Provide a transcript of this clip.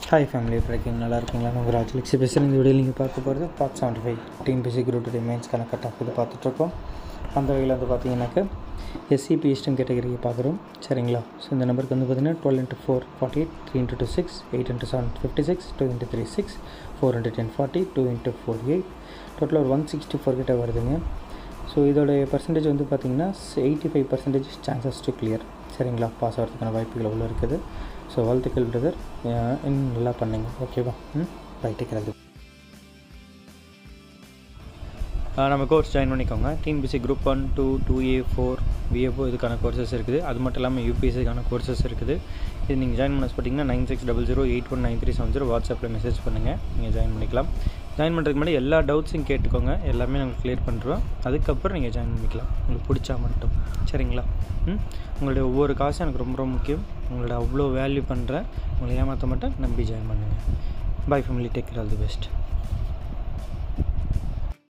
hi family எப்படி இருக்கீங்க நல்லா இருக்கீங்களா உங்கள் ராஜலட்சுமி பேசுகிறேன் இந்த வீடியோ நீங்கள் பார்க்க போகிறது part seventy five TNPSC group two மெயின்ஸ்க்கான கட் ஆஃப் இது பார்த்துட்ருக்கோம் அந்த வகையில் வந்து பார்த்தீங்கன்னாக்க எஸ்சிபி ஈஸ்டர்ன் கேட்டகரியை பார்க்குறோம் சரிங்களா ஸோ இந்த நம்பருக்கு வந்து பார்த்தீங்கன்னா twelve into four forty eight three into two six eight into seven fifty six two into three six four into ten forty two into four eight டோட்டலாக ஒரு ஒன் சிக்ஸ்டி ஃபோர் கிட்ட வருதுங்க ஸோ இதோடைய percentage வந்து பார்த்தீங்கன்னா eighty five percentage chances to clear சரிங்களா pass ஆகிறதுக்கான வாய்ப்புகள் உள்ள இருக்குது ஸோ வாழ்த்துக்கள் பிரதர் இன்னும் நல்லா பண்ணுங்க ஓகேவா ம் ரைட்டு கிளம்பு நம்ம கோர்ஸ் ஜாயின் பண்ணிக்கோங்க TNPSC group one two two A four VAO இதுக்கான கோர்சஸ் இருக்குது அது மட்டும் இல்லாமல் யூபிஎஸ்சிக்கான கோர்சஸ் இருக்குது இது நீங்கள் ஜாயின் பண்ண பார்த்தீங்கன்னா nine six double zero eight one nine three seven zero வாட்ஸ்அப்பில் மெசேஜ் பண்ணுங்கள் நீங்கள் ஜாயின் பண்ணிக்கலாம் ஜாயின் பண்ணுறதுக்கு முன்னாடி எல்லா டவுட்ஸும் கேட்டுக்கோங்க எல்லாமே நாங்கள் க்ளியர் பண்ணுறோம் அதுக்கப்புறம் நீங்கள் ஜாயின் பண்ணிக்கலாம் உங்களுக்கு பிடிச்சா மட்டும் சரிங்களா ம் உங்களுடைய ஒவ்வொரு காசும் எனக்கு ரொம்ப ரொம்ப முக்கியம் உங்களோட அவ்வளோ வேல்யூ பண்ணுறேன் உங்களை ஏமாற்ற மாட்டேன் நம்பி ஜாயின் பண்ணுங்கள் bye family take care all the best